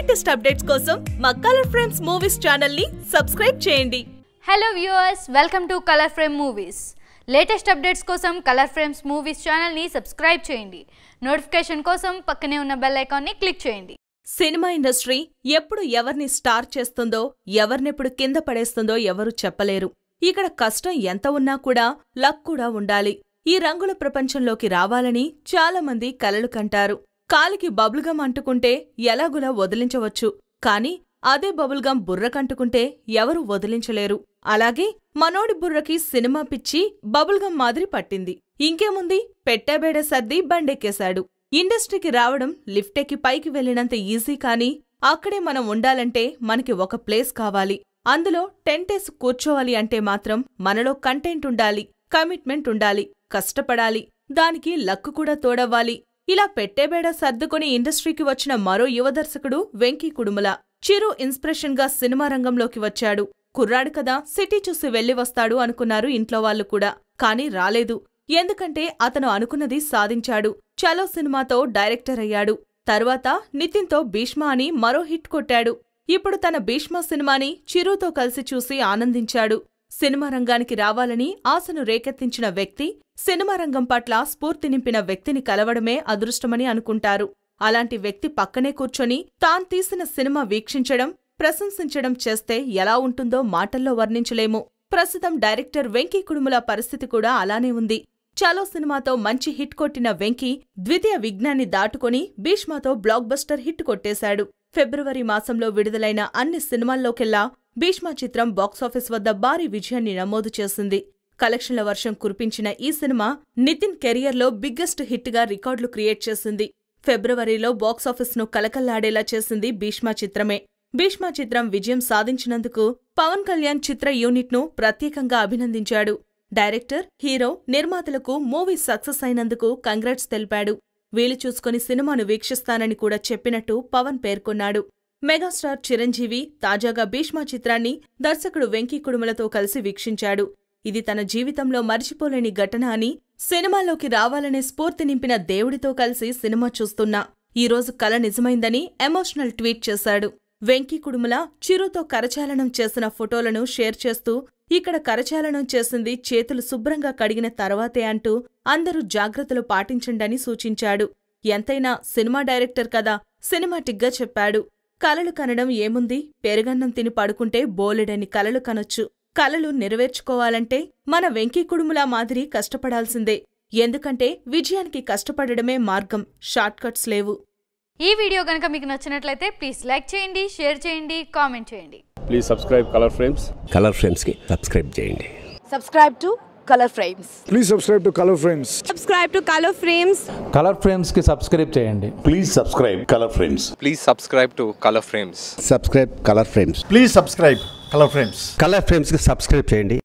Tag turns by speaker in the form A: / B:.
A: Latest updates కోసం మా Color Frames Movies channel ని సబ్స్క్రైబ్ చేయండి
B: hello viewers welcome to Color Frame Movies latest updates కోసం Color Frames Movies ఛానల్ని subscribe చేయండి నోటిఫికేషన్ కోసం పక్కనే ఉన్న బెల్ ఐకాన్ని క్లిక్ చేయండి
A: సినిమా ఇండస్ట్రీ ఎప్పుడు ఎవరిని స్టార్ చేస్తుందో ఎవరినెప్పుడు కింద పడేస్తుందో ఎవరు చెప్పలేరు ఇక్కడ కష్టం ఎంత ఉన్నా కూడా లక్ కూడా ఉండాలి ఈ రంగుల ప్రపంచంలోకి రావాలని చాలా మంది కలలు కంటారు కాలికి బబుల్గమ్ అంటుకుంటే ఎలాగులా వదిలించవచ్చు కాని అదే బబుల్గమ్ బుర్రకంటుకుంటే ఎవరు వదిలించలేరు అలాగే మనోడి బుర్రకి సినిమా పిచ్చి బబుల్గమ్ మాదిరి పట్టింది ఇంకేముంది పెట్టేబేడ సర్ది బండెక్కేశాడు ఇండస్ట్రీకి రావడం లిఫ్టెక్కి పైకి వెళ్ళినంత ఈజీ కాని అక్కడే మనం ఉండాలంటే మనకి ఒక ప్లేస్ కావాలి అందులో టెంటేసి కూర్చోవాలి అంటే మాత్రం మనలో కంటెంట్ ఉండాలి కమిట్మెంట్ ఉండాలి కష్టపడాలి దానికి లక్కు కూడా తోడవ్వాలి ఇలా పెట్టేబేడ సర్దుకొని ఇండస్ట్రీకి వచ్చిన మరో యువ దర్శకుడు వెంకీ కుడుముల చిరు ఇన్స్పిరేషన్ గా సినిమా రంగంలోకి వచ్చాడు కుర్రాడు కదా సిటీ చూసి వెళ్లి వస్తాడు అనుకున్నారు ఇంట్లో వాళ్ళు కూడా కాని రాలేదు ఎందుకంటే అతను అనుకున్నది సాధించాడు చలో సినిమాతో డైరెక్టర్ అయ్యాడు తర్వాత నితిన్తో భీష్మ అని మరో హిట్ కొట్టాడు ఇప్పుడు తన భీష్మ సినిమాని చిరుతో కలిసి చూసి ఆనందించాడు సినిమా రంగానికి రావాలని ఆశను రేకెత్తించిన వ్యక్తి సినిమా రంగం పట్ల స్ఫూర్తి నింపిన వ్యక్తిని కలవడమే అదృష్టమని అనుకుంటారు అలాంటి వ్యక్తి పక్కనే కూర్చొని తాన్ తీసిన సినిమా వీక్షించడం ప్రశంసించడం చేస్తే ఎలా ఉంటుందో మాటల్లో వర్ణించలేము ప్రస్తుతం డైరెక్టర్ వెంకీ కుడుముల పరిస్థితి కూడా అలానే ఉంది చలో సినిమాతో మంచి హిట్ కొట్టిన వెంకీ ద్వితీయ విజ్ఞాన్ని దాటుకొని భీష్మతో బ్లాక్ బస్టర్ హిట్ కొట్టేశాడు ఫిబ్రవరి మాసంలో విడుదలైన అన్ని సినిమాల్లోకెల్లా భీష్మ చిత్రం బాక్సాఫీస్ వద్ద భారీ విజయాన్ని నమోదు చేసింది కలెక్షన్ల వర్షం కురిపించిన ఈ సినిమా నితిన్ కెరియర్లో బిగ్గెస్ట్ హిట్గా రికార్డులు క్రియేట్ చేసింది ఫిబ్రవరిలో బాక్సాఫీస్ను కలకల్లాడేలా చేసింది భీష్మ చిత్రమే భీష్మ చిత్రం విజయం సాధించినందుకు పవన్ కళ్యాణ్ చిత్ర యూనిట్ను ప్రత్యేకంగా అభినందించాడు డైరెక్టర్ హీరో నిర్మాతలకు మూవీ సక్సెస్ అయినందుకు కంగ్రాట్స్ తెలిపాడు వీలు చూసుకుని సినిమాను వీక్షిస్తానని కూడా చెప్పినట్టు పవన్ పేర్కొన్నాడు మెగాస్టార్ చిరంజీవి తాజాగా భీష్మ చిత్రాన్ని దర్శకుడు వెంకీ కుడుమలతో కలిసి వీక్షించాడు ఇది తన జీవితంలో మరిచిపోలేని ఘటన అని సినిమాలోకి రావాలనే స్ఫూర్తి నింపిన దేవుడితో కలిసి సినిమా చూస్తున్నా ఈరోజు కల నిజమైందని ఎమోషనల్ ట్వీట్ చేశాడు వెంకీ కుడుముల చిరుతో కరచాలనం చేసిన ఫోటోలను షేర్ చేస్తూ ఇక్కడ కరచాలనం చేసింది చేతులు శుభ్రంగా కడిగిన తర్వాతే అంటూ అందరూ జాగ్రత్తలు పాటించండని సూచించాడు ఎంతైనా సినిమా డైరెక్టర్ కదా సినిమాటిక్గా చెప్పాడు కలలు కనడం ఏముంది పెరుగన్నం తిని పడుకుంటే బోలెడని కలలు కనొచ్చు కలలు నెరవేర్చుకోవాలంటే మన వెంకీ కుడుములా మాదిరి కష్టపడాల్సిందే ఎందుకంటే విజయానికి కష్టపడడమే మార్గం షార్ట్కట్స్ లేవు
B: ఈ వీడియో కనుక మీకు నచ్చినట్లయితే ప్లీజ్ లైక్ చేయండి షేర్ చేయండి కామెంట్ చేయండి
C: please subscribe Color Frames
D: Color ఫ్రేమ్స్కి సబ్స్క్రైబ్ చేయండి
E: subscribe to color frames
F: Please subscribe to Color Frames.
G: subscribe to color frames
H: Color ఫ్రేమ్స్కి సబ్స్క్రైబ్ చేయండి
I: Please subscribe Color Frames.
J: Please subscribe to Color Frames.
D: Subscribe Color Frames
F: Please subscribe Color Frames.
D: Color ఫ్రేమ్స్కి subscribe చేయండి